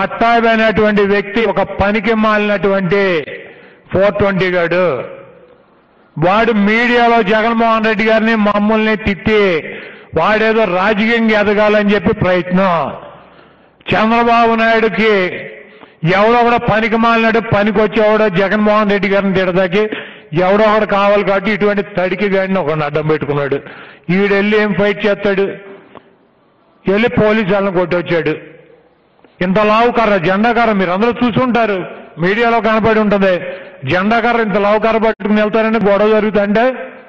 పట్టాభి అనేటువంటి వ్యక్తి ఒక పనికి మాలినటువంటి ఫోర్ ట్వంటీ గాడు వాడు మీడియాలో జగన్మోహన్ రెడ్డి గారిని మమ్మల్ని తిట్టి వాడేదో రాజకీయంగా ఎదగాలని చెప్పి ప్రయత్నం చంద్రబాబు నాయుడుకి ఎవడో కూడా పనికి మాలినాడు పనికి వచ్చేవాడో జగన్మోహన్ రెడ్డి గారిని తిడదాకి ఎవడో ఒకడు కావాలి కాబట్టి ఇటువంటి తడికి గాడిని ఒక అడ్డం పెట్టుకున్నాడు ఈడెళ్ళి ఏం ఫైట్ చేస్తాడు వెళ్ళి పోలీసు వాళ్ళని కొట్టొచ్చాడు ఇంత లావు కర్ర జెండా కర్ర మీరు అందరూ చూసి ఉంటారు మీడియాలో కనపడి ఉంటుంది జెండా కర్ర ఇంత లావు కర్ర పట్టుకుని వెళ్తారని గొడవ జరుగుతుంటే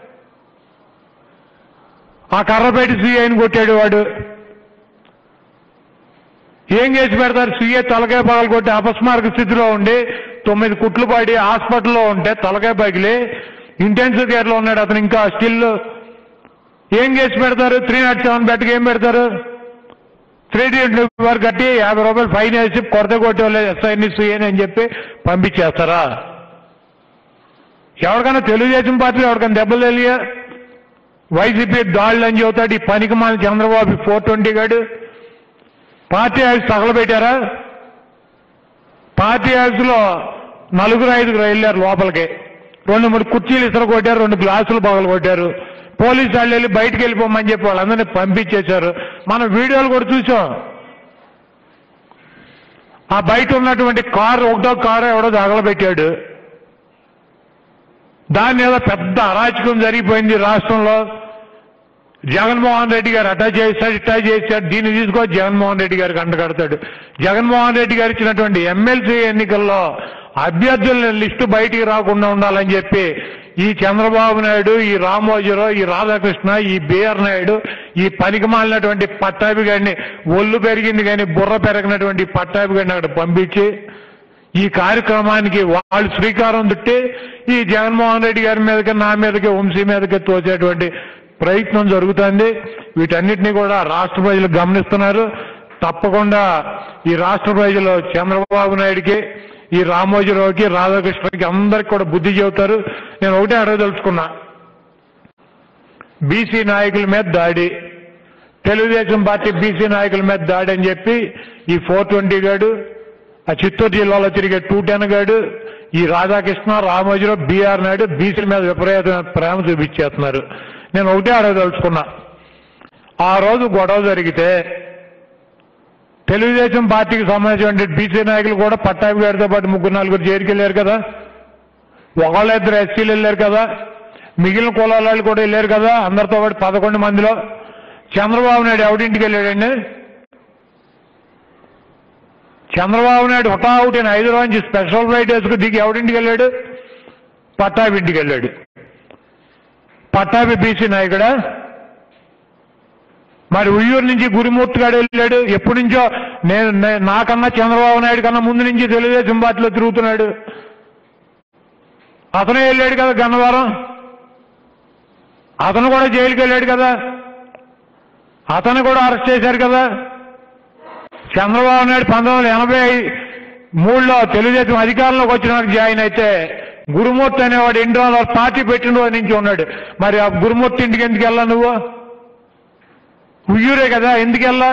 ఆ కర్ర పెట్టి సీఐని కొట్టాడు వాడు ఏం చేసి పెడతారు సీఏ తలకాయ పగలు కొట్టి అపస్మారక స్థితిలో ఉండి తొమ్మిది కుట్లు పడి హాస్పిటల్లో ఉంటే తలకాయ పగిలి ఇంటెన్సివ్ కేర్ లో ఉన్నాడు అతను ఇంకా స్టిల్ ఏం చేసి పెడతారు త్రీ నాట్ సెవెన్ బెడ్కి ఏం పెడతారు త్రీ వారు కట్టి యాభై రూపాయలు ఫైన్ వేసి కొరత కొట్టే ఎస్ఐని సీఏని అని చెప్పి పంపించేస్తారా ఎవరికైనా తెలుగుదేశం పార్టీ ఎవరికైనా దెబ్బలు తెలియ వైసీపీ దాడులు అని చెబుతాడు ఈ పనికి మాలిన చంద్రబాబు ఫోర్ ట్వంటీ గాడు పార్టీ ఆఫీస్ తగలబెట్టారా పార్టీ ఆఫీసులో నలుగురు ఐదుగురు వెళ్ళారు లోపలికి రెండు మూడు కుర్చీలు ఇతర కొట్టారు రెండు గ్లాసులు పగలు కొట్టారు పోలీసు వాళ్ళు వెళ్ళి బయటికి వెళ్ళిపోమని చెప్పి వాళ్ళందరినీ పంపించేశారు మనం వీడియోలు కూడా చూసాం ఆ బయట ఉన్నటువంటి కారు ఒకటో కారు ఎవడో తగలబెట్టాడు దాని ఏదో పెద్ద అరాచకం జరిగిపోయింది రాష్ట్రంలో జగన్మోహన్ రెడ్డి గారు అటా చేశాడు ఇటా చేశాడు దీన్ని తీసుకో జగన్మోహన్ రెడ్డి గారికి అంటగడతాడు జగన్మోహన్ రెడ్డి గారు ఇచ్చినటువంటి ఎమ్మెల్సీ ఎన్నికల్లో అభ్యర్థుల లిస్టు బయటికి రాకుండా ఉండాలని చెప్పి ఈ చంద్రబాబు నాయుడు ఈ రామోజీరావు ఈ రాధాకృష్ణ ఈ బిఆర్ నాయుడు ఈ పనికి మాలినటువంటి పట్టాభి గారిని ఒళ్ళు పెరిగింది కానీ బుర్ర పెరగినటువంటి పట్టాభి గారిని అక్కడ పంపించి ఈ కార్యక్రమానికి వాళ్ళు శ్రీకారం చుట్టి ఈ జగన్మోహన్ రెడ్డి గారి మీదకి నా మీదకి వంశీ మీదకి తోచేటువంటి ప్రయత్నం జరుగుతుంది వీటన్నిటిని కూడా రాష్ట్ర ప్రజలు గమనిస్తున్నారు తప్పకుండా ఈ రాష్ట్ర ప్రజలు చంద్రబాబు నాయుడికి ఈ రామోజీరావుకి రాధాకృష్ణకి అందరికి కూడా బుద్ధి చెబుతారు నేను ఒకటే అడగదలుచుకున్నా బీసీ నాయకుల మీద దాడి తెలుగుదేశం పార్టీ బీసీ నాయకుల మీద దాడి అని చెప్పి ఈ ఫోర్ ట్వంటీ గాడు ఆ చిత్తూరు జిల్లాలో తిరిగే టూ టెన్ గాడు ఈ రాధాకృష్ణ రామోజీరావు బీఆర్ నాయుడు బీసీల మీద విపరీతమైన ప్రేమ చూపించేస్తున్నారు నేను ఒకటే అడగదలుచుకున్నా ఆ రోజు గొడవ జరిగితే తెలుగుదేశం పార్టీకి సంబంధించిన బీసీ నాయకులు కూడా పట్టాభి గారితో పాటు ముగ్గురు నలుగురు జైలుకి వెళ్ళారు కదా ఒకళ్ళు ఇద్దరు ఎస్సీలు వెళ్ళారు కదా మిగిలిన కులాల వాళ్ళు కూడా వెళ్ళారు కదా అందరితో పాటు పదకొండు మందిలో చంద్రబాబు నాయుడు ఎవడింటికి వెళ్ళాడండి చంద్రబాబు నాయుడు హుటాహుటి హైదరాబాద్ నుంచి స్పెషల్ ఫ్లైట్ వేసుకుని దిగి ఎవడింటికి వెళ్ళాడు పట్టాభి ఇంటికి వెళ్ళాడు పట్టాభి బీసీ నాయకుడా మరి ఉయ్యూరు నుంచి గురుమూర్తి గారు వెళ్ళాడు ఎప్పటి నుంచో నేను నే- నాకన్నా చంద్రబాబు నాయుడు కన్నా ముందు నుంచి తెలుగుదేశం పార్టీలో తిరుగుతున్నాడు అతనే వెళ్ళాడు కదా గన్నవరం అతను కూడా జైలుకి వెళ్ళాడు కదా అతను కూడా అరెస్ట్ చేశారు కదా చంద్రబాబు నాయుడు పంతొమ్మిది వందల ఎనభై మూడులో తెలుగుదేశం అధికారంలోకి వచ్చినాక జాయిన్ అయితే గురుమూర్తి అనేవాడు ఎన్ని రోజులు పార్టీ పెట్టిన రోజు నుంచి ఉన్నాడు మరి ఆ గురుమూర్తి ఇంటికి ఎందుకు వెళ్ళా నువ్వు ఉయ్యూరే కదా ఎందుకు వెళ్ళా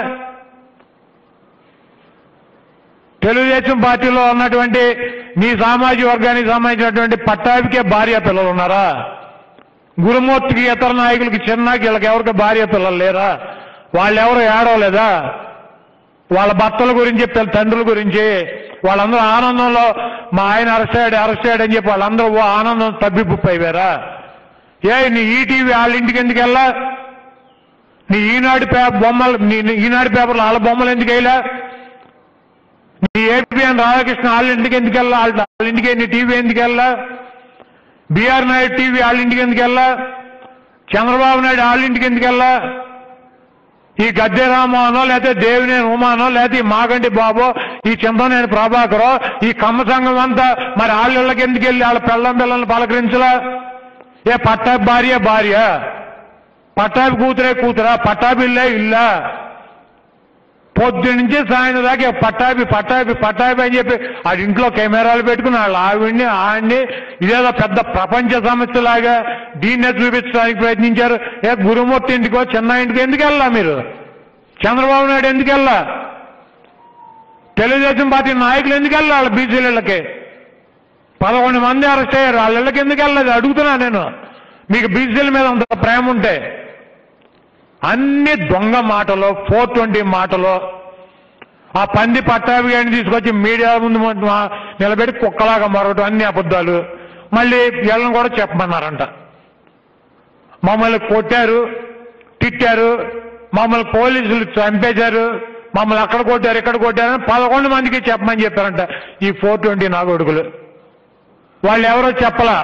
తెలుగుదేశం పార్టీలో ఉన్నటువంటి నీ సామాజిక వర్గానికి సంబంధించినటువంటి పట్టాభికే భార్య పిల్లలు ఉన్నారా గురుమూర్తికి ఇతర నాయకులకి చిన్నకి వీళ్ళకి ఎవరికి భార్య పిల్లలు లేరా వాళ్ళెవరు ఏడవలేదా వాళ్ళ భర్తల గురించి పిల్ల తండ్రుల గురించి వాళ్ళందరూ ఆనందంలో మా ఆయన అరెస్ట్ అయ్యాడు అరెస్ట్ అయ్యాడు అని చెప్పి వాళ్ళందరూ ఓ ఆనందం తబ్బిబ్బుపోయారా ఏ నీ ఈటీవీ వాళ్ళ ఇంటికి ఎందుకు వెళ్ళా నీ ఈనాడు పేపర్ బొమ్మలు నీ నీ ఈనాడు పేపర్లో వాళ్ళ బొమ్మలు ఎందుకు వేయలే నీ ఏపీఎన్ రాధాకృష్ణ వాళ్ళ ఇంటికి ఎందుకు వెళ్ళా వాళ్ళ వాళ్ళ ఇంటికి నీ టీవీ ఎందుకు వెళ్ళా బీఆర్ నాయుడు టీవీ వాళ్ళ ఇంటికి ఎందుకు వెళ్ళా చంద్రబాబు నాయుడు వాళ్ళ ఇంటికి ఎందుకు వెళ్ళా ఈ గద్దె రామానో లేకపోతే దేవినేని ఉమానో లేకపోతే ఈ మాగంటి బాబో ఈ చింతనేని ప్రభాకరో ఈ కమ్మ సంఘం అంతా మరి వాళ్ళకి ఎందుకు వెళ్ళి వాళ్ళ పెళ్ళం పిల్లల్ని పలకరించలా ఏ పట్టాభి భార్య భార్య పట్టాభి కూతురే కూతురా పట్టాభి ఇల్లే ఇల్లా పొద్దు నుంచి సాయంత్రం దాకా పట్టాభి పట్టాభి పట్టాభి అని చెప్పి ఆడి ఇంట్లో కెమెరాలు పెట్టుకుని వాళ్ళ ఆవిడ్ని ఆడిని ఇదేదో పెద్ద ప్రపంచ సమస్యలాగా దీన్నే చూపించడానికి ప్రయత్నించారు ఏ గురుమూర్తి ఇంటికో చిన్న ఇంటికి ఎందుకు వెళ్ళా మీరు చంద్రబాబు నాయుడు ఎందుకు వెళ్ళా తెలుగుదేశం పార్టీ నాయకులు ఎందుకు వెళ్ళాలి బీసీల ఇళ్ళకి పదకొండు మంది అరెస్ట్ అయ్యారు వాళ్ళ ఇళ్ళకి ఎందుకు వెళ్ళలేదు అడుగుతున్నా నేను మీకు బీసీల మీద అంత ప్రేమ ఉంటే అన్ని దొంగ మాటలు ఫోర్ ట్వంటీ మాటలు ఆ పంది పట్టాభి గారిని తీసుకొచ్చి మీడియా ముందు మా- నిలబెట్టి కుక్కలాగా మరొకటి అన్ని అబద్ధాలు మళ్ళీ వీళ్ళని కూడా చెప్పమన్నారంట మమ్మల్ని కొట్టారు తిట్టారు మమ్మల్ని పోలీసులు చంపేశారు మమ్మల్ని అక్కడ కొట్టారు ఇక్కడ కొట్టారు అని పదకొండు మందికి చెప్పమని చెప్పారంట ఈ ఫోర్ ట్వంటీ నాగొడుకులు వాళ్ళు ఎవరో చెప్పలా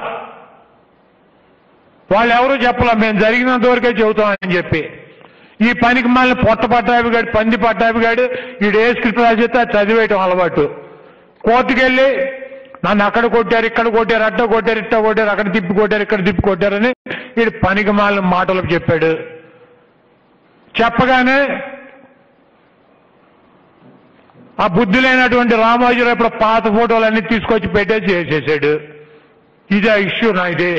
వాళ్ళు ఎవరూ చెప్పలా మేము జరిగినంత వరకే చెబుతామని చెప్పి ఈ పనికి మళ్ళీ పొట్ట పట్టాభిగాడు పంది పట్టాభిగాడు వీడు ఏ స్క్రిప్ట్ రాసిస్తే అది చదివేయటం అలవాటు కోర్టుకు వెళ్ళి నన్ను అక్కడ కొట్టారు ఇక్కడ కొట్టారు అట్ట కొట్టారు ఇట్ట కొట్టారు అక్కడ తిప్పి కొట్టారు ఇక్కడ తిప్పి కొట్టారని వీడు పనికి మాలిన మాటలు చెప్పాడు చెప్పగానే ఆ బుద్ధి లేనటువంటి రామోజీరావు ఇప్పుడు పాత ఫోటోలన్నీ తీసుకొచ్చి పెట్టేసి చేసేసాడు ఇది ఆ ఇష్యూ నా ఇది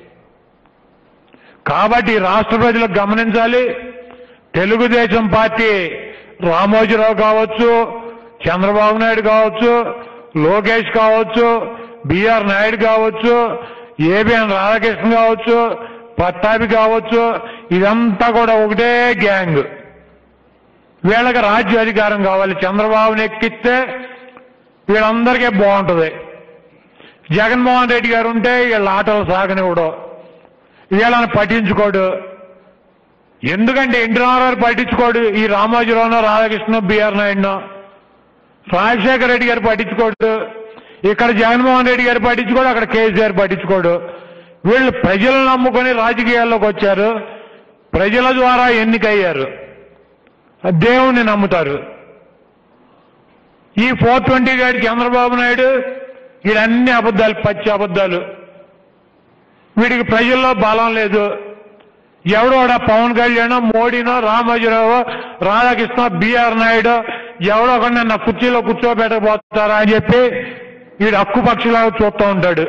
కాబట్టి ఈ రాష్ట్ర ప్రజలు గమనించాలి తెలుగుదేశం పార్టీ రామోజీరావు కావచ్చు చంద్రబాబు నాయుడు కావచ్చు లోకేష్ కావచ్చు బిఆర్ నాయుడు కావచ్చు ఏబిఎన్ రాధాకృష్ణ కావచ్చు పట్టాభి కావచ్చు ఇదంతా కూడా ఒకటే గ్యాంగ్ వీళ్ళకి రాజ్య అధికారం కావాలి చంద్రబాబుని ఎక్కిస్తే వీళ్ళందరికీ బాగుంటుంది జగన్మోహన్ రెడ్డి గారు ఉంటే వీళ్ళ ఆటలు సాగనివ్వడు వీళ్ళని పట్టించుకోడు ఎందుకంటే ఎన్టీ రామారావు పట్టించుకోడు ఈ రామోజీరావునో రాధాకృష్ణ బిఆర్ నాయుడునో రాజశేఖర రెడ్డి గారు పట్టించుకోడు ఇక్కడ జగన్మోహన్ రెడ్డి గారు పట్టించుకోడు అక్కడ కేసీఆర్ పట్టించుకోడు వీళ్ళు ప్రజలను నమ్ముకొని రాజకీయాల్లోకి వచ్చారు ప్రజల ద్వారా ఎన్నికయ్యారు దేవుణ్ణి నమ్ముతారు ఈ ఫోర్ ట్వంటీ గాడి చంద్రబాబు నాయుడు వీడన్ని అబద్ధాలు పచ్చి అబద్ధాలు వీడికి ప్రజల్లో బలం లేదు ఎవడోడా పవన్ కళ్యాణ్ మోడీనో రామోజీరావు రాధాకృష్ణ బిఆర్ నాయుడు ఎవడో ఒకడు నన్ను ఆ కుర్చీలో కూర్చోబెట్టకపోతారా అని చెప్పి వీడు హక్కు పక్షిలాగా చూస్తూ ఉంటాడు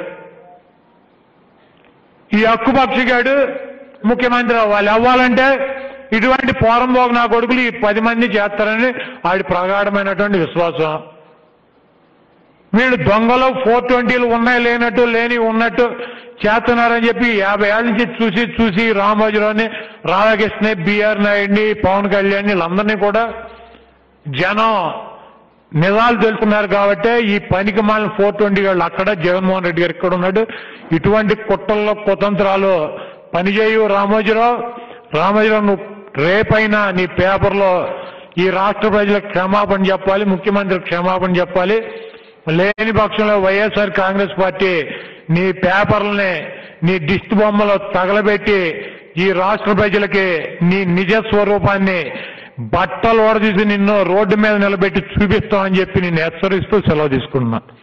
ఈ హక్కు పక్షిగాడు ముఖ్యమంత్రి అవ్వాలి అవ్వాలంటే ఇటువంటి పోరంబోగ నా కొడుకులు ఈ పది మంది చేస్తారని ఆడి ప్రగాఢమైనటువంటి విశ్వాసం వీళ్ళు దొంగలు ఫోర్ ట్వంటీలు ఉన్నాయి లేనట్టు లేని ఉన్నట్టు చేస్తున్నారని చెప్పి యాభై ఏళ్ళ నుంచి చూసి చూసి రామోజీరావుని రాధాకృష్ణ బిఆర్ నాయుడిని పవన్ కళ్యాణ్ వీళ్ళందరినీ కూడా జనం నిజాలు తెలుసుకున్నారు కాబట్టి ఈ పనికి మాలిన ఫోర్ ట్వంటీ వాళ్ళు అక్కడ జగన్మోహన్ రెడ్డి గారు ఇక్కడ ఉన్నాడు ఇటువంటి కుట్రల్లో కుతంత్రాలు పనిచేయు రామోజీరావు రామోజీరావు నువ్వు రేపైనా నీ పేపర్లో ఈ రాష్ట్ర ప్రజలకు క్షమాపణ చెప్పాలి ముఖ్యమంత్రి క్షమాపణ చెప్పాలి లేని పక్షంలో వైఎస్ఆర్ కాంగ్రెస్ పార్టీ నీ పేపర్లని నీ దిష్టి బొమ్మలో తగలబెట్టి ఈ రాష్ట్ర ప్రజలకి నీ నిజ స్వరూపాన్ని బట్టలు ఓడదీసి నిన్ను రోడ్డు మీద నిలబెట్టి చూపిస్తామని చెప్పి నేను హెచ్చరిస్తూ సెలవు తీసుకున్నా